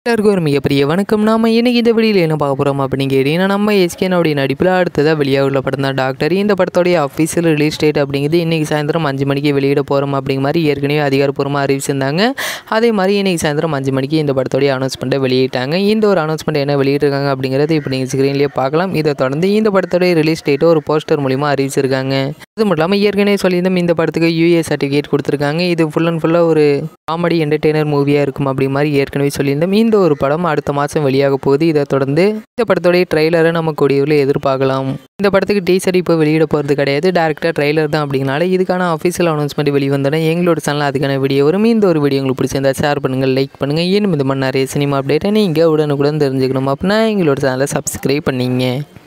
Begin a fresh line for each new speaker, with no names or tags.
எல்லாருக்கும் ஒரு மிகப்பெரிய வணக்கம் நாம இன்னைக்கு இந்த வீடியோவில் என்ன பார்க்க போகிறோம் அப்படின்னு கேட்டீங்கன்னா நம்ம எஸ்கேனோடைய நடிப்பில் அடுத்ததாக வெளியாக உள்ள படம் தான் டாக்டர் இந்த படத்தோடைய அஃபீஷியல் ரிலீஸ் டேட் அப்படிங்கிறது இன்றைக்கி சாயந்தரம் அஞ்சு மணிக்கு வெளியிட போகிறோம் அப்படிங்கிற மாதிரி ஏற்கனவே அதிகாரப்பூர்வமாக அறிவிச்சிருந்தாங்க அதே மாதிரி இன்றைக்கி சாயந்தரம் அஞ்சு மணிக்கு இந்த படத்தோடைய அனௌன்ஸ்மெண்ட்டை வெளியிட்டாங்க இந்த ஒரு அனௌன்ஸ்மெண்ட் என்ன வெளியிட்டிருக்காங்க அப்படிங்கிறது இப்போ நீங்கள் ஸ்க்ரீன்லேயே பார்க்கலாம் இதை தொடர்ந்து இந்த படத்தோடைய ரிலீஸ் டேட்டை ஒரு போஸ்டர் மூலிமா அறிவிச்சிருக்காங்க அது மட்டும் இல்லாமல் ஏற்கனவே சொல்லியிருந்தோம் இந்த படத்துக்கு யூஏ சர்டிஃபிகேட் கொடுத்துருக்காங்க இது ஃபுல் அண்ட் ஃபுல்லாக ஒரு காமெடி என்டர்டெய்னர் மூவியாக இருக்கும் அப்படி மாதிரி ஏற்கனவே சொல்லியிருந்தோம் இந்த ஒரு படம் அடுத்த மாதம் வெளியாக போகுது இதை தொடர்ந்து இந்த படத்தோடைய ட்ரெய்லரை நம்ம கூடியவரில் எதிர்பார்க்கலாம் இந்த படத்துக்கு டீசர் இப்போ வெளியிட போகிறது கிடையாது டேரக்டாக ட்ரெய்லர் தான் அப்படிங்கனால இதுக்கான அஃபீஷியல் அனௌன்ஸ்மெண்ட் வெளிவந்தோடனே எங்களோட சேனல் அதுக்கான வீடியோ வரும் இந்த ஒரு வீடியோ உங்களுக்கு பிடிச்சிருந்தா ஷேர் பண்ணுங்கள் லைக் பண்ணுங்கள் இன்னும் இந்த மாதிரி நிறைய சினிமா அப்டேட்டை நீங்கள் உடனுக்குடன் தெரிஞ்சுக்கணும் அப்படின்னா எங்களோட சேனலை சப்ஸ்கிரைப் பண்ணிங்க